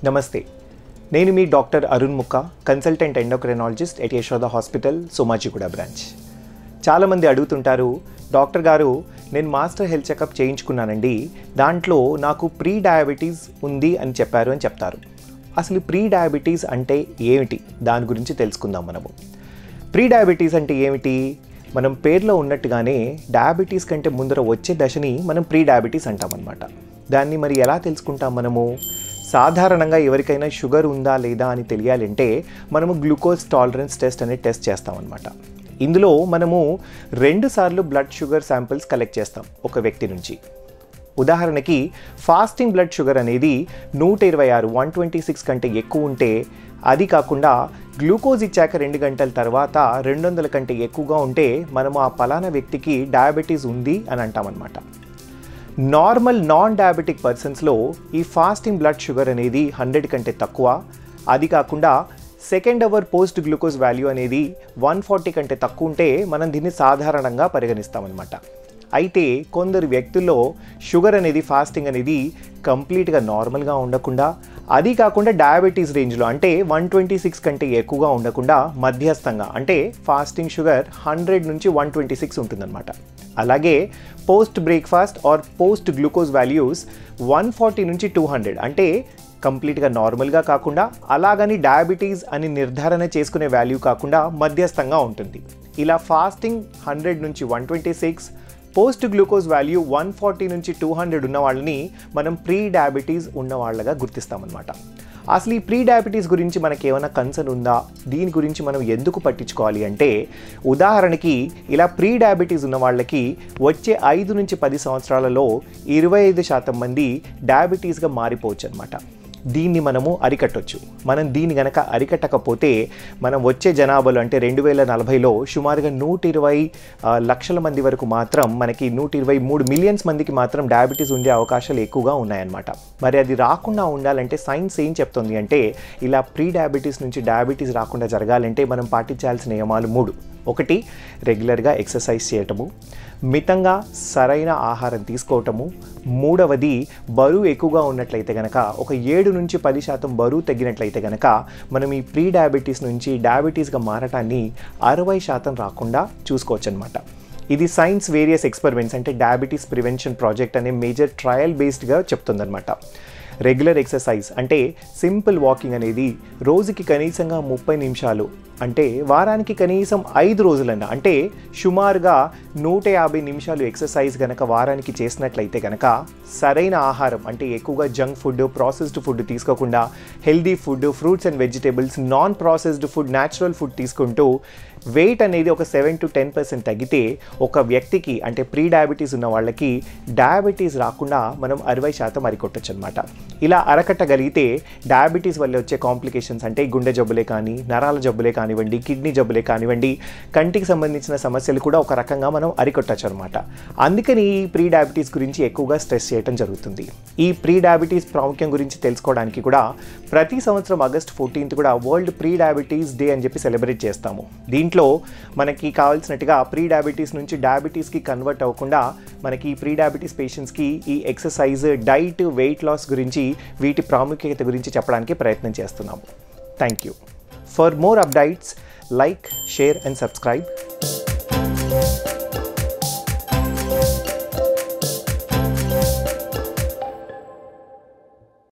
నమస్తే నేను మీ doctor Arun Mukka consultant endocrinologist at Yashoda hospital Somajiguda branch చాలామంది అడుగుతుంటారు డాక్టర్ గారు నేను మాస్టర్ హెల్త్ చెకప్ చేయించుకున్నానండి దాంట్లో నాకు ప్రీ డయాబెటీస్ ఉంది అని చెప్పారు అని చెప్తారు అసలు ప్రీ డయాబెటీస్ అంటే ఏమిటి దాని గురించి తెలుసుకుందాం మనము ప్రీ డయాబెటీస్ అంటే ఏమిటి మనం పేర్లో ఉన్నట్టుగానే డయాబెటీస్ కంటే ముందర వచ్చే దశని మనం ప్రీ డయాబెటీస్ అంటామన్నమాట దాన్ని మరి ఎలా తెలుసుకుంటాం మనము సాధారణంగా ఎవరికైనా షుగర్ ఉందా లేదా అని తెలియాలంటే మనము గ్లూకోజ్ టాలరెన్స్ టెస్ట్ అనే టెస్ట్ చేస్తామన్నమాట ఇందులో మనము రెండు సార్లు బ్లడ్ షుగర్ శాంపిల్స్ కలెక్ట్ చేస్తాం ఒక వ్యక్తి నుంచి ఉదాహరణకి ఫాస్టింగ్ బ్లడ్ షుగర్ అనేది నూట ఇరవై ఆరు వన్ ట్వంటీ సిక్స్ కంటే ఎక్కువ ఉంటే అది కాకుండా గ్లూకోజ్ ఇచ్చాక రెండు గంటల తర్వాత రెండు వందల కంటే ఎక్కువగా ఉంటే మనము ఆ పలానా వ్యక్తికి డయాబెటీస్ ఉంది అని అంటామన్నమాట నార్మల్ నాన్ డయాబెటిక్ పర్సన్స్లో ఈ ఫాస్టింగ్ బ్లడ్ షుగర్ అనేది హండ్రెడ్ కంటే తక్కువ అది కాకుండా second hour post glucose value అనేది వన్ ఫార్టీ కంటే తక్కువ ఉంటే మనం దీన్ని సాధారణంగా పరిగణిస్తామన్నమాట అయితే కొందరు వ్యక్తుల్లో షుగర్ అనేది ఫాస్టింగ్ అనేది కంప్లీట్గా నార్మల్గా ఉండకుండా అది కాకుండా డయాబెటీస్ రేంజ్లో అంటే వన్ ట్వంటీ సిక్స్ కంటే ఎక్కువగా ఉండకుండా మధ్యస్థంగా అంటే ఫాస్టింగ్ షుగర్ హండ్రెడ్ నుంచి వన్ ట్వంటీ సిక్స్ ఉంటుందన్నమాట అలాగే post breakfast or post glucose values one forty నుంచి టూ హండ్రెడ్ అంటే కంప్లీట్గా నార్మల్గా కాకుండా అలాగని డయాబెటీస్ అని నిర్ధారణ చేసుకునే వాల్యూ కాకుండా మధ్యస్థంగా ఉంటుంది ఇలా ఫాస్టింగ్ హండ్రెడ్ నుంచి one twenty six post glucose value one forty నుంచి టూ హండ్రెడ్ ఉన్న వాళ్ళని మనం ప్రీ డయాబెటీస్ ఉన్న వాళ్ళగా గుర్తిస్తామన్నమాట అసలు ఈ ప్రీ డయాబెటీస్ గురించి మనకి ఏమైనా కన్సర్న్ ఉందా దీని గురించి మనం ఎందుకు పట్టించుకోవాలి అంటే ఉదాహరణకి ఇలా ప్రీ డయాబెటీస్ ఉన్న వాళ్ళకి వచ్చే ఐదు నుంచి పది సంవత్సరాలలో ఇరవై ఐదు శాతం మంది డయాబెటీస్గా మారిపోవచ్చు అనమాట దీన్ని మనము అరికట్టొచ్చు మనం దీన్ని గనక అరికట్టకపోతే మనం వచ్చే జనాభాలో అంటే రెండు వేల నలభైలో సుమారుగా నూట ఇరవై లక్షల మంది వరకు మాత్రం మనకి నూట ఇరవై మూడు మిలియన్స్ మందికి మాత్రం డయాబెటీస్ ఉండే అవకాశాలు ఎక్కువగా ఉన్నాయన్నమాట మరి అది రాకుండా ఉండాలంటే సైన్స్ ఏం చెప్తుంది అంటే ఇలా ప్రీ డయాబెటీస్ నుంచి డయాబెటీస్ రాకుండా జరగాలంటే మనం పాటించాల్సిన నియమాలు మూడు ఒకటి రెగ్యులర్గా ఎక్సర్సైజ్ చేయటము మితంగా సరైన ఆహారం తీసుకోవటము మూడవది బరువు ఎక్కువగా ఉన్నట్లయితే గనక ఒక ఏడు నుంచి పది శాతం బరువు తగ్గినట్లయితే గనక మనం ఈ ప్రీ డయాబెటీస్ నుంచి డయాబెటీస్గా మారటాన్ని అరవై శాతం రాకుండా చూసుకోవచ్చు అనమాట ఇది సైన్స్ వేరియస్ ఎక్స్పెరిమెంట్స్ అంటే డయాబెటీస్ ప్రివెన్షన్ ప్రాజెక్ట్ అనే మేజర్ ట్రయల్ బేస్డ్గా చెప్తుందన్నమాట రెగ్యులర్ ఎక్సర్సైజ్ అంటే సింపుల్ వాకింగ్ అనేది రోజుకి కనీసంగా ముప్పై నిమిషాలు అంటే వారానికి కనీసం ఐదు రోజులన్నా అంటే సుమారుగా నూట యాభై నిమిషాలు ఎక్సర్సైజ్ కనుక వారానికి చేసినట్లయితే కనుక సరైన ఆహారం అంటే ఎక్కువగా జంక్ ఫుడ్ ప్రాసెస్డ్ ఫుడ్ తీసుకోకుండా healthy food fruits and vegetables non processed food natural food తీసుకుంటూ వెయిట్ అనేది ఒక సెవెన్ టు టెన్ పర్సెంట్ తగ్గితే ఒక వ్యక్తికి అంటే ప్రీ డయాబెటీస్ ఉన్న వాళ్ళకి డయాబెటీస్ రాకుండా మనం అరవై శాతం అరికొట్టచ్చు అనమాట ఇలా అరకట్టగలిగితే డయాబెటీస్ వల్ల వచ్చే కాంప్లికేషన్స్ అంటే గుండె జబ్బులే కానీ నరాల జబ్బులే కానివ్వండి కిడ్నీ జబ్బులే కానివ్వండి కంటికి సంబంధించిన సమస్యలు కూడా ఒక రకంగా మనం అరికొట్టచ్చు అనమాట అందుకని ఈ ప్రీ డయాబెటీస్ గురించి ఎక్కువగా స్ట్రెస్ చేయడం జరుగుతుంది ఈ ప్రీ డయాబెటీస్ ప్రాముఖ్యం గురించి తెలుసుకోవడానికి కూడా ప్రతి సంవత్సరం ఆగస్ట్ ఫోర్టీన్త్ కూడా వరల్డ్ ప్రీ డయాబెటీస్ డే అని చెప్పి సెలబ్రేట్ చేస్తాము దీంట్లో మనకి కావాల్సినట్టుగా ప్రీ డయాబెటీస్ నుంచి డయాబెటీస్కి కన్వర్ట్ అవ్వకుండా మనకి ఈ ప్రీ డయాబెటీస్ పేషెంట్స్కి ఈ ఎక్సర్సైజ్ డైట్ వెయిట్ లాస్ గురించి వీటి ప్రాముఖ్యత గురించి చెప్పడానికి ప్రయత్నం చేస్తున్నాము thank you for more updates like share and subscribe